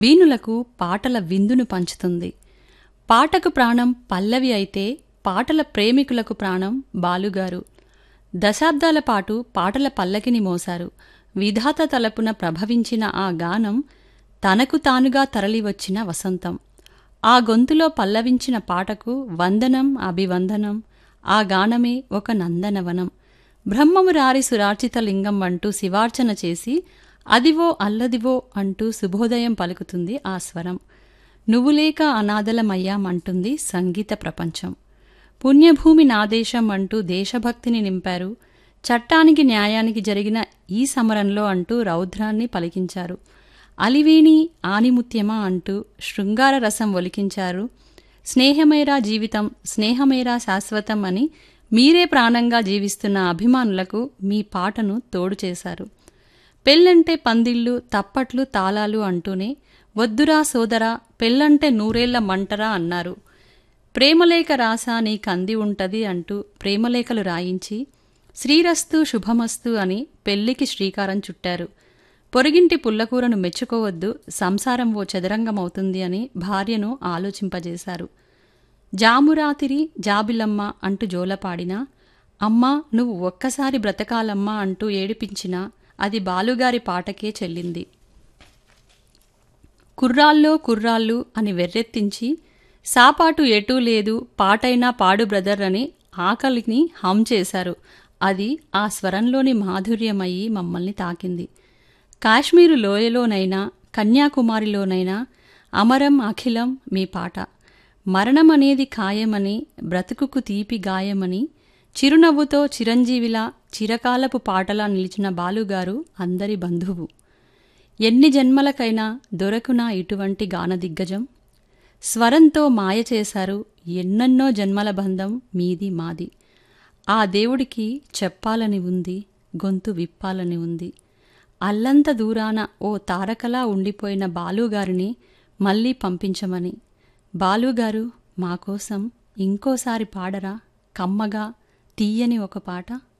వీణులకు పాటల విందును పంచుతుంది పాటకు ప్రాణం పల్లవి అయితే పాటల ప్రేమికులకు ప్రాణం బాలుగారు దశాబ్దాల పాటు పాటల పల్లకిని మోశారు విధాత తలపున ప్రభవించిన ఆ గానం తనకు తానుగా తరలివచ్చిన వసంతం ఆ గొంతులో పల్లవించిన పాటకు వందనం అభివందనం ఆ గానమే ఒక నందనవనం బ్రహ్మము రారి సురార్చిత లింగం అంటూ శివార్చన చేసి అదివో అల్లదివో అంటూ శుభోదయం పలుకుతుంది ఆ స్వరం నువ్వులేక అనాథలమయ్యాం అంటుంది సంగీత ప్రపంచం పుణ్యభూమి నాదేశం అంటూ దేశభక్తిని నింపారు చట్టానికి న్యాయానికి జరిగిన ఈ సమరంలో అంటూ రౌద్రాన్ని పలికించారు అలివేణి ఆనిముత్యమా అంటూ శృంగార రసం ఒలికించారు స్నేహమేరా జీవితం స్నేహమేరా శాశ్వతం అని మీరే ప్రాణంగా జీవిస్తున్న అభిమానులకు మీ పాటను తోడు చేశారు పెళ్ళంటే పందిళ్ళు తప్పట్లు తాళాలు అంటూనే వద్దురా సోదరా పెళ్ళంటే నూరేళ్ల మంటరా అన్నారు ప్రేమలేఖ రాసా నీకంది ఉంటది అంటూ ప్రేమలేఖలు రాయించి శ్రీరస్తు శుభమస్తు అని పెళ్లికి శ్రీకారం చుట్టారు పొరుగింటి పుల్లకూరను మెచ్చుకోవద్దు సంసారం ఓ చదరంగమవుతుంది అని భార్యను ఆలోచింపజేశారు జామురాతిరి జాబిలమ్మ అంటూ జోలపాడినా అమ్మా నువ్వు ఒక్కసారి బ్రతకాలమ్మా అంటూ ఏడిపించినా అది బాలుగారి పాటకే చెల్లింది కుర్రాల్లో కుర్రాళ్ళు అని వెర్రెత్తించి సాపాటు ఎటూ లేదు పాటైనా పాడు బ్రదర్ అని ఆకలిని హమ్ చేశారు అది ఆ స్వరంలోని మాధుర్యమయ్యి మమ్మల్ని తాకింది కాశ్మీరు లోయలోనైనా కన్యాకుమారిలోనైనా అమరం అఖిలం మీ పాట మరణం అనేది ఖాయమని బ్రతుకుకు తీపి గాయమని చిరునవ్వుతో చిరంజీవిలా చిరకాలపు పాటలా నిలిచిన బాలుగారు అందరి బంధువు ఎన్ని జన్మలకైనా దొరకునా ఇటువంటి గాన దిగ్గజం స్వరంతో మాయ చేశారు ఎన్నెన్నో జన్మల బంధం మీది మాది ఆ దేవుడికి చెప్పాలని ఉంది గొంతు విప్పాలని ఉంది అల్లంత దూరాన ఓ తారకలా ఉండిపోయిన బాలుగారిని మళ్ళీ పంపించమని బాలుగారు మా కోసం ఇంకోసారి పాడరా కమ్మగా తీయని ఒక పాట